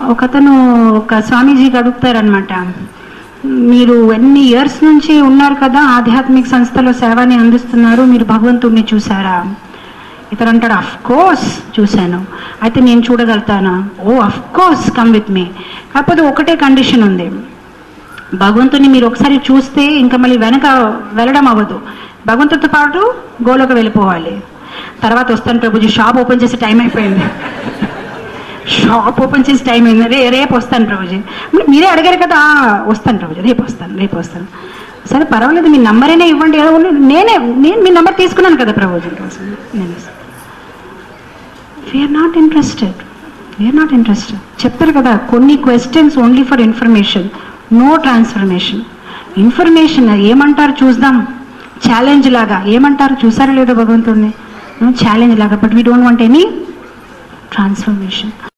ఒకతను ఒక స్వామీజీకి అడుగుతారనమాట మీరు ఎన్ని ఇయర్స్ నుంచి ఉన్నారు కదా ఆధ్యాత్మిక సంస్థలో సేవని అందిస్తున్నారు మీరు భగవంతుడిని చూసారా ఇతను అంటాడు అఫ్ కోర్స్ చూశాను అయితే నేను చూడగలుగుతానా oh of course come with me కాకపోతే ఒకటే కండిషన్ ఉంది భగవంతుని మీరు ఒకసారి చూస్తే ఇంకా మళ్ళీ వెనక వెళ్ళడం అవ్వదు భగవంతుడితో పాటు గోలోకి వెళ్ళిపోవాలి తర్వాత వస్తాను ప్రభుజీ షాప్ ఓపెన్ చేసే టైం అయిపోయింది షాప్ ఓపెన్ చేసే టైం అయింది రే రేపు వస్తాను ప్రభుజీ మరి మీరే అడిగారు కదా "ఆ, వస్తాను ప్రభుజీ రేపు వస్తాను రేపు వస్తాను సరే పర్వాలేదు మీ నంబరైనా ఇవ్వండి ఏదో ఉంది. నేనే నేను మీ నంబర్ తీసుకున్నాను కదా ప్రభుజీ కోసం నేను we are not interested we are not interested చెప్తారు కదా కొన్ని questions only for information no transformation information ఏమంటారు చూద్దాం ఛాలెంజ్ లాగా ఏమంటారు చూసారా లేదో భగవంతుడిని ఛాలెంజ్ లాగా but we don't want any transformation